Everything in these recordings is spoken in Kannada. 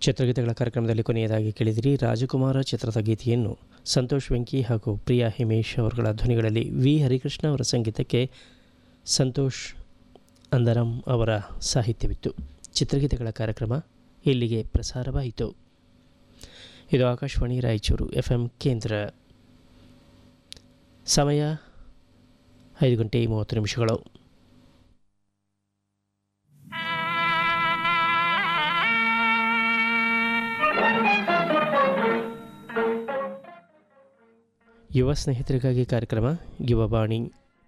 ಚಿತ್ರಗೀತೆಗಳ ಕಾರ್ಯಕ್ರಮದಲ್ಲಿ ಕೊನೆಯದಾಗಿ ಕೇಳಿದಿರಿ ರಾಜಕುಮಾರ ಚಿತ್ರದ ಗೀತೆಯನ್ನು ಸಂತೋಷ್ ವೆಂಕಿ ಹಾಗೂ ಪ್ರಿಯಾ ಹಿಮೇಶ್ ಅವರುಗಳ ಧ್ವನಿಗಳಲ್ಲಿ ವಿ ಹರಿಕೃಷ್ಣ ಅವರ ಸಂಗೀತಕ್ಕೆ ಸಂತೋಷ್ ಅಂದರಂ ಅವರ ಸಾಹಿತ್ಯವಿತ್ತು ಚಿತ್ರಗೀತೆಗಳ ಕಾರ್ಯಕ್ರಮ ಇಲ್ಲಿಗೆ ಪ್ರಸಾರವಾಯಿತು ಇದು ಆಕಾಶವಾಣಿ ರಾಯಚೂರು ಎಫ್ ಎಂ ಕೇಂದ್ರ ಸಮಯ ಐದು ಗಂಟೆ ಮೂವತ್ತು ನಿಮಿಷಗಳು ಯುವ ಸ್ನೇಹಿತರಿಗಾಗಿ ಕಾರ್ಯಕ್ರಮ ಯುವವಾಣಿ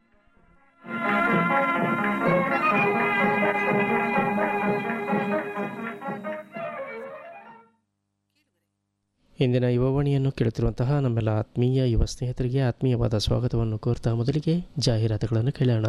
ಇಂದಿನ ಯುವವಾಣಿಯನ್ನು ಕೇಳುತ್ತಿರುವಂತಹ ನಮ್ಮೆಲ್ಲ ಆತ್ಮೀಯ ಯುವ ಸ್ನೇಹಿತರಿಗೆ ಆತ್ಮೀಯವಾದ ಸ್ವಾಗತವನ್ನು ಕೋರ್ತಾ ಮೊದಲಿಗೆ ಜಾಹೀರಾತುಗಳನ್ನು ಕೇಳೋಣ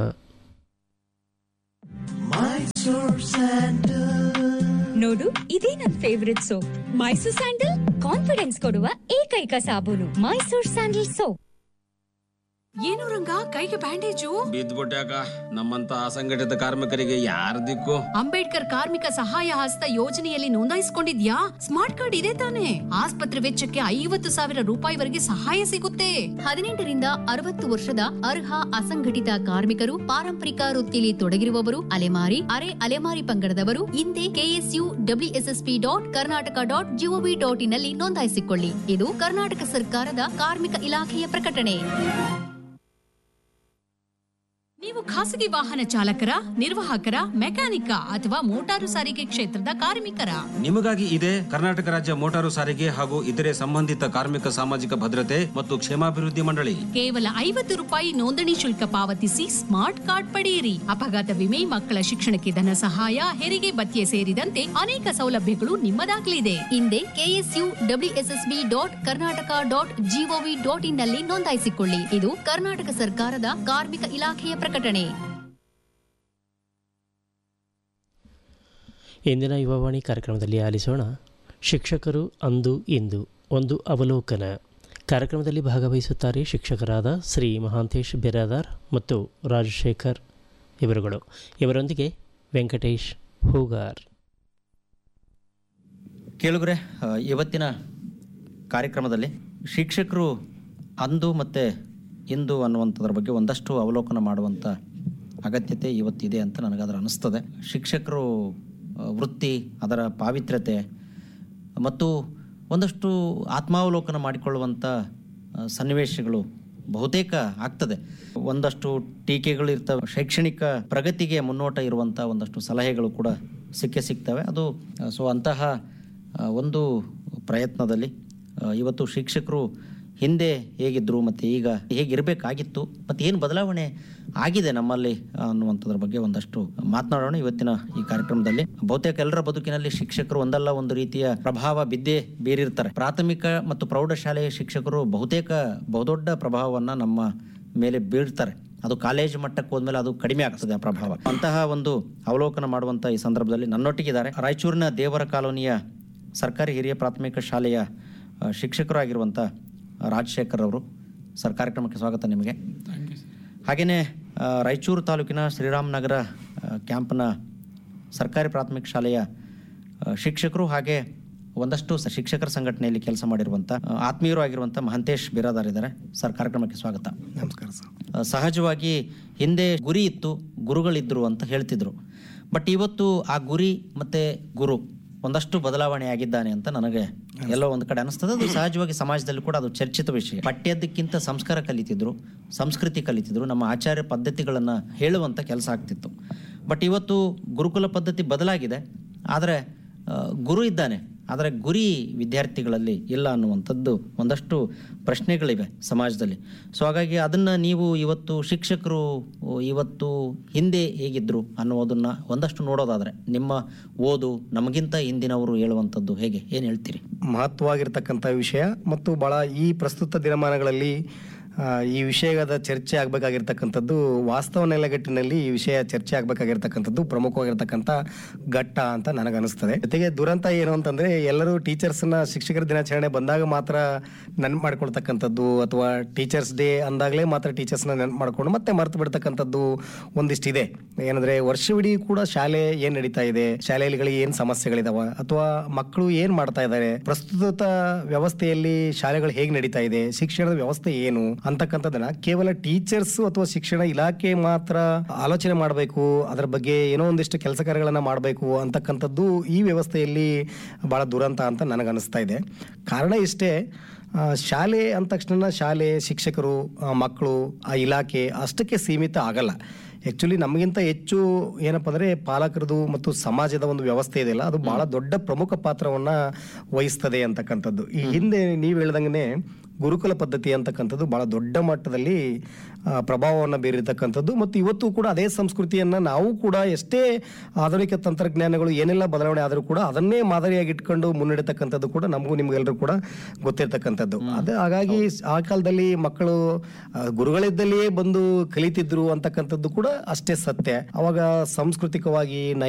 ನೋಡು ಇದೇ ನನ್ favourite soap Mysore sandal confidence ಕೊಡುವ ಏಕೈಕ ಸಾಬೂನು ಮೈಸೂರ್ ಸ್ಯಾಂಡಲ್ ಸೋಪ್ ಏನು ರಂಗ ಕೈಗೆ ಬ್ಯಾಂಡೇಜು ಬಿದ್ದ್ಬಿಟ್ಯಾಕ ನಮ್ಮಂತ ಅಸಂಘಟಿತ ಕಾರ್ಮಿಕರಿಗೆ ಯಾರ ದಿಕ್ಕು ಅಂಬೇಡ್ಕರ್ ಕಾರ್ಮಿಕ ಸಹಾಯ ಹಸ್ತ ಯೋಜನೆಯಲ್ಲಿ ನೋಂದಾಯಿಸಿಕೊಂಡಿದ್ಯಾ ಸ್ಮಾರ್ಟ್ ಕಾರ್ಡ್ ಇದೆ ತಾನೆ ಆಸ್ಪತ್ರೆ ವೆಚ್ಚಕ್ಕೆ ಐವತ್ತು ಸಾವಿರ ರೂಪಾಯಿವರೆಗೆ ಸಹಾಯ ಸಿಗುತ್ತೆ ಹದಿನೆಂಟರಿಂದ ಅರವತ್ತು ವರ್ಷದ ಅರ್ಹ ಅಸಂಘಟಿತ ಕಾರ್ಮಿಕರು ಪಾರಂಪರಿಕ ವೃತ್ತಿಯಲ್ಲಿ ತೊಡಗಿರುವವರು ಅಲೆಮಾರಿ ಅರೆ ಅಲೆಮಾರಿ ಪಂಗಡದವರು ಹಿಂದೆ KSU WSSP dot Karnataka dot GOV dot ಇನ್ನಲ್ಲಿ ನೋಂದಾಯಿಸಿಕೊಳ್ಳಿ ಇದು ಕರ್ನಾಟಕ ಸರ್ಕಾರದ ಕಾರ್ಮಿಕ ಇಲಾಖೆಯ ಪ್ರಕಟಣೆ ನೀವು ಖಾಸಗಿ ವಾಹನ ಚಾಲಕರ ನಿರ್ವಾಹಕರ ಮೆಕ್ಯಾನಿಕ ಅಥವಾ ಮೋಟಾರು ಸಾರಿಗೆ ಕ್ಷೇತ್ರದ ಕಾರ್ಮಿಕರ ನಿಮಗಾಗಿ ಇದೆ ಕರ್ನಾಟಕ ರಾಜ್ಯ ಮೋಟಾರು ಸಾರಿಗೆ ಹಾಗೂ ಇತರೆ ಸಂಬಂಧಿತ ಕಾರ್ಮಿಕ ಸಾಮಾಜಿಕ ಭದ್ರತೆ ಮತ್ತು ಕ್ಷೇಮಾಭಿವೃದ್ಧಿ ಮಂಡಳಿ ಕೇವಲ ಐವತ್ತು ರೂಪಾಯಿ ನೋಂದಣಿ ಶುಲ್ಕ ಪಾವತಿಸಿ ಸ್ಮಾರ್ಟ್ ಕಾರ್ಡ್ ಪಡೆಯಿರಿ ಅಪಘಾತ ವಿಮೆ ಮಕ್ಕಳ ಶಿಕ್ಷಣಕ್ಕೆ ಧನ ಸಹಾಯ ಹೆರಿಗೆ ಭತ್ಯೆ ಸೇರಿದಂತೆ ಅನೇಕ ಸೌಲಭ್ಯಗಳು ನಿಮ್ಮದಾಗಲಿದೆ ಹಿಂದೆ KSU WSSB dot Karnataka dot GOV dot in ನಲ್ಲಿ ನೋಂದಾಯಿಸಿಕೊಳ್ಳಿ ಇದು ಕರ್ನಾಟಕ ಸರ್ಕಾರದ ಕಾರ್ಮಿಕ ಇಲಾಖೆಯ ಪ್ರಕಟಣೆ ಇಂದಿನ ಯುವವಾಣಿ ಕಾರ್ಯಕ್ರಮದಲ್ಲಿ ಆಲಿಸೋಣ ಶಿಕ್ಷಕರು ಅಂದು ಇಂದು ಒಂದು ಅವಲೋಕನ ಕಾರ್ಯಕ್ರಮದಲ್ಲಿ ಭಾಗವಹಿಸುತ್ತಾರೆ ಶಿಕ್ಷಕರಾದ ಶ್ರೀ ಮಹಾಂತೇಶ್ ಬಿರಾದಾರ್ ಮತ್ತು ರಾಜಶೇಖರ್ ಇವರುಗಳು ಇವರೊಂದಿಗೆ ವೆಂಕಟೇಶ್ ಹೂಗಾರ್ ಕೇಳುಗರೆ ಆ, ಇವತ್ತಿನ ಕಾರ್ಯಕ್ರಮದಲ್ಲಿ ಶಿಕ್ಷಕರು ಅಂದು ಮತ್ತು ಇಂದು ಅನ್ನುವಂಥದ್ರ ಬಗ್ಗೆ ಒಂದಷ್ಟು ಅವಲೋಕನ ಮಾಡುವಂಥ ಅಗತ್ಯತೆ ಇವತ್ತಿದೆ ಅಂತ ನನಗದರ ಅನಿಸ್ತದೆ ಶಿಕ್ಷಕರು ಆ, ವೃತ್ತಿ ಅದರ ಪಾವಿತ್ರ್ಯತೆ ಮತ್ತು ಒಂದಷ್ಟು ಆತ್ಮಾವಲೋಕನ ಮಾಡಿಕೊಳ್ಳುವಂಥ ಆ, ಸನ್ನಿವೇಶಗಳು ಬಹುತೇಕ ಆಗ್ತದೆ ಒಂದಷ್ಟು ಟೀಕೆಗಳು ಇರ್ತವೆ ಶೈಕ್ಷಣಿಕ ಪ್ರಗತಿಗೆ ಮುನ್ನೋಟ ಇರುವಂಥ ಒಂದಷ್ಟು ಸಲಹೆಗಳು ಕೂಡ ಸಿಕ್ಕೇ ಸಿಗ್ತವೆ ಅದು ಸೊ ಅಂತಹ ಆ, ಒಂದು ಪ್ರಯತ್ನದಲ್ಲಿ ಆ, ಇವತ್ತು ಶಿಕ್ಷಕರು ಹಿಂದೆ ಹೇಗಿದ್ದರು ಮತ್ತು ಈಗ ಹೇಗಿರಬೇಕಾಗಿತ್ತು ಮತ್ತು ಏನು ಬದಲಾವಣೆ ಆಗಿದೆ ನಮ್ಮಲ್ಲಿ ಅನ್ನುವಂಥದ್ರ ಬಗ್ಗೆ ಒಂದಷ್ಟು ಮಾತನಾಡೋಣ ಇವತ್ತಿನ ಈ ಕಾರ್ಯಕ್ರಮದಲ್ಲಿ ಬಹುತೇಕ ಎಲ್ಲರ ಬದುಕಿನಲ್ಲಿ ಶಿಕ್ಷಕರು ಒಂದಲ್ಲ ಒಂದು ರೀತಿಯ ಪ್ರಭಾವ ಬಿದ್ದೇ ಬೀರಿರ್ತಾರೆ ಪ್ರಾಥಮಿಕ ಮತ್ತು ಪ್ರೌಢಶಾಲೆಯ ಶಿಕ್ಷಕರು ಬಹುತೇಕ ಬಹುದೊಡ್ಡ ಪ್ರಭಾವವನ್ನು ನಮ್ಮ ಮೇಲೆ ಬೀಳ್ತಾರೆ ಅದು ಕಾಲೇಜ್ ಮಟ್ಟಕ್ಕೆ ಹೋದ್ಮೇಲೆ ಅದು ಕಡಿಮೆ ಆಗ್ತದೆ ಆ ಪ್ರಭಾವ ಅಂತಹ ಒಂದು ಅವಲೋಕನ ಮಾಡುವಂಥ ಈ ಸಂದರ್ಭದಲ್ಲಿ ನನ್ನೊಟ್ಟಿಗಿದ್ದಾರೆ ರಾಯಚೂರಿನ ದೇವರ ಕಾಲೋನಿಯ ಸರ್ಕಾರಿ ಹಿರಿಯ ಪ್ರಾಥಮಿಕ ಶಾಲೆಯ ಆ, ಶಿಕ್ಷಕರಾಗಿರುವಂಥ ರಾಜಶೇಖರ್ ಅವರು ಸರ್ ಕಾರ್ಯಕ್ರಮಕ್ಕೆ ಸ್ವಾಗತ ನಿಮಗೆ ಹಾಗೆಯೇ ಆ, ರಾಯಚೂರು ತಾಲೂಕಿನ ಶ್ರೀರಾಮನಗರ ಆ, ಕ್ಯಾಂಪ್ನ ಸರ್ಕಾರಿ ಪ್ರಾಥಮಿಕ ಶಾಲೆಯ ಆ, ಶಿಕ್ಷಕರು ಹಾಗೆ ಒಂದಷ್ಟು ಸ- ಶಿಕ್ಷಕರ ಸಂಘಟನೆಯಲ್ಲಿ ಕೆಲಸ ಮಾಡಿರುವಂಥ ಆ, ಆತ್ಮೀಯರು ಆಗಿರುವಂಥ ಮಹಂತೇಶ್ ಬಿರಾದಾರ್ ಇದ್ದಾರೆ ಸರ್ ಕಾರ್ಯಕ್ರಮಕ್ಕೆ ಸ್ವಾಗತ ನಮಸ್ಕಾರ ಸರ್ ಆ, ಸಹಜವಾಗಿ ಹಿಂದೆ ಗುರಿ ಇತ್ತು ಗುರುಗಳಿದ್ದರು ಅಂತ ಹೇಳ್ತಿದ್ರು ಬಟ್ ಇವತ್ತು ಆ ಗುರಿ ಮತ್ತು ಗುರು ಒಂದಷ್ಟು ಬದಲಾವಣೆ ಆಗಿದ್ದಾನೆ ಅಂತ ನನಗೆ ಎಲ್ಲೋ ಒಂದು ಕಡೆ ಅನಿಸ್ತದೆ ಅದು ಸಹಜವಾಗಿ ಸಮಾಜದಲ್ಲಿ ಕೂಡ ಅದು ಚರ್ಚಿತ ವಿಷಯ ಪಠ್ಯದಕ್ಕಿಂತ ಸಂಸ್ಕಾರ ಕಲಿತಿದ್ರು ಸಂಸ್ಕೃತಿ ಕಲಿತಿದ್ರು ನಮ್ಮ ಆಚಾರ್ಯ ಪದ್ಧತಿಗಳನ್ನು ಹೇಳುವಂಥ ಕೆಲಸ ಆಗ್ತಿತ್ತು ಬಟ್ ಇವತ್ತು ಗುರುಕುಲ ಪದ್ಧತಿ ಬದಲಾಗಿದೆ ಆದರೆ ಆ, ಗುರು ಇದ್ದಾನೆ ಆದರೆ ಗುರಿ ವಿದ್ಯಾರ್ಥಿಗಳಲ್ಲಿ ಇಲ್ಲ ಅನ್ನುವಂಥದ್ದು ಒಂದಷ್ಟು ಪ್ರಶ್ನೆಗಳಿವೆ ಸಮಾಜದಲ್ಲಿ ಸೊ ಹಾಗಾಗಿ ಅದನ್ನು ನೀವು ಇವತ್ತು ಶಿಕ್ಷಕರು ಇವತ್ತು ಹಿಂದೆ ಹೇಗಿದ್ದರು ಅನ್ನೋದನ್ನು ಒಂದಷ್ಟು ನೋಡೋದಾದರೆ ನಿಮ್ಮ ಓದು ನಮಗಿಂತ ಹಿಂದಿನವರು ಹೇಳುವಂಥದ್ದು ಹೇಗೆ ಏನು ಹೇಳ್ತೀರಿ ಮಹತ್ವವಾಗಿರ್ತಕ್ಕಂಥ ವಿಷಯ ಮತ್ತು ಭಾಳ ಈ ಪ್ರಸ್ತುತ ದಿನಮಾನಗಳಲ್ಲಿ ಆ, ಈ ವಿಷಯದ ಚರ್ಚೆ ಆಗಬೇಕಾಗಿರ್ತಕ್ಕಂಥದ್ದು ವಾಸ್ತವ ನೆಲೆಗಟ್ಟಿನಲ್ಲಿ ಈ ವಿಷಯ ಚರ್ಚೆ ಆಗಬೇಕಾಗಿರ್ತಕ್ಕಂಥದ್ದು ಪ್ರಮುಖವಾಗಿರ್ತಕ್ಕಂಥ ಘಟ್ಟ ಅಂತ ನನಗನ್ನಿಸ್ತದೆ ಜೊತೆಗೆ ದುರಂತ ಏನು ಅಂತಂದ್ರೆ ಎಲ್ಲರೂ ಟೀಚರ್ಸ್ನ ಶಿಕ್ಷಕರ ದಿನಾಚರಣೆ ಬಂದಾಗ ಮಾತ್ರ ನೆನ್ಪು ಮಾಡ್ಕೊಳ್ತಕ್ಕಂಥದ್ದು ಅಥವಾ ಟೀಚರ್ಸ್ ಡೇ ಅಂದಾಗಲೇ ಮಾತ್ರ ಟೀಚರ್ಸ್ನ ನೆನ್ಪು ಮಾಡ್ಕೊಂಡು ಮತ್ತೆ ಮರೆತು ಬಿಡ್ತಕ್ಕಂಥದ್ದು ಒಂದಿಷ್ಟಿದೆ ಏನಂದ್ರೆ ವರ್ಷವಿಡೀ ಕೂಡ ಶಾಲೆ ಏನ್ ನಡೀತಾ ಇದೆ ಶಾಲೆಗಳಿಗೆ ಏನ್ ಸಮಸ್ಯೆಗಳಿದಾವ ಅಥವಾ ಮಕ್ಕಳು ಏನ್ ಮಾಡ್ತಾ ಇದ್ದಾರೆ ಪ್ರಸ್ತುತ ವ್ಯವಸ್ಥೆಯಲ್ಲಿ ಶಾಲೆಗಳು ಹೇಗೆ ನಡೀತಾ ಇದೆ ಶಿಕ್ಷಣದ ವ್ಯವಸ್ಥೆ ಏನು ಅಂತಕ್ಕಂಥದ್ದನ್ನ ಕೇವಲ ಟೀಚರ್ಸ್ ಅಥವಾ ಶಿಕ್ಷಣ ಇಲಾಖೆ ಮಾತ್ರ ಆಲೋಚನೆ ಮಾಡಬೇಕು ಅದರ ಬಗ್ಗೆ ಏನೋ ಒಂದಿಷ್ಟು ಕೆಲಸ ಕಾರ್ಯಗಳನ್ನ ಮಾಡಬೇಕು ಅಂತಕ್ಕಂಥದ್ದು ಈ ವ್ಯವಸ್ಥೆಯಲ್ಲಿ ಬಹಳ ದುರಂತ ಅಂತ ನನಗನ್ನಿಸ್ತಾ ಇದೆ ಕಾರಣ ಇಷ್ಟೇ ಆ, ಶಾಲೆ ಅಂದ ತಕ್ಷಣ ಶಾಲೆ ಶಿಕ್ಷಕರು ಆ, ಮಕ್ಕಳು ಆ ಇಲಾಖೆ ಅಷ್ಟಕ್ಕೆ ಸೀಮಿತ ಆಗಲ್ಲ ಆ್ಯಕ್ಚುಲಿ ನಮಗಿಂತ ಹೆಚ್ಚು ಏನಪ್ಪ ಅಂದರೆ ಪಾಲಕರದು ಮತ್ತು ಸಮಾಜದ ಒಂದು ವ್ಯವಸ್ಥೆ ಇದೆಯಲ್ಲ ಅದು ಬಹಳ ದೊಡ್ಡ ಪ್ರಮುಖ ಪಾತ್ರವನ್ನ ವಹಿಸ್ತದೆ ಅಂತಕ್ಕಂಥದ್ದು ಈ ಹಿಂದೆ ನೀವು ಹೇಳ್ದಂಗೆ ಗುರುಕುಲ ಪದ್ಧತಿ ಅಂತಕ್ಕಂಥದ್ದು ಬಹಳ ದೊಡ್ಡ ಮಟ್ಟದಲ್ಲಿ ಆ, ಪ್ರಭಾವವನ್ನು ಬೀರಿರ್ತಕ್ಕಂಥದ್ದು ಮತ್ತು ಇವತ್ತು ಕೂಡ ಅದೇ ಸಂಸ್ಕೃತಿಯನ್ನ ನಾವು ಕೂಡ ಎಷ್ಟೇ ಆಧುನಿಕ ತಂತ್ರಜ್ಞಾನಗಳು ಏನೆಲ್ಲ ಬದಲಾವಣೆ ಆದರೂ ಕೂಡ ಅದನ್ನೇ ಮಾದರಿಯಾಗಿ ಇಟ್ಕೊಂಡು ಮುನ್ನಡೆತಕ್ಕಂಥದ್ದು ಕೂಡ ನಮಗೂ ನಿಮ್ಗೆಲ್ಲರೂ ಕೂಡ ಗೊತ್ತಿರ್ತಕ್ಕಂಥದ್ದು ಅದು ಹಾಗಾಗಿ ಆ ಕಾಲದಲ್ಲಿ ಮಕ್ಕಳು ಆ, ಗುರುಗಳಿದ್ದಲ್ಲಿಯೇ ಬಂದು ಕಲಿತಿದ್ರು ಅಂತಕ್ಕಂಥದ್ದು ಕೂಡ ಅಷ್ಟೇ ಸತ್ಯ ಅವಾಗ ಸಾಂಸ್ಕೃತಿಕವಾಗಿ ನೈ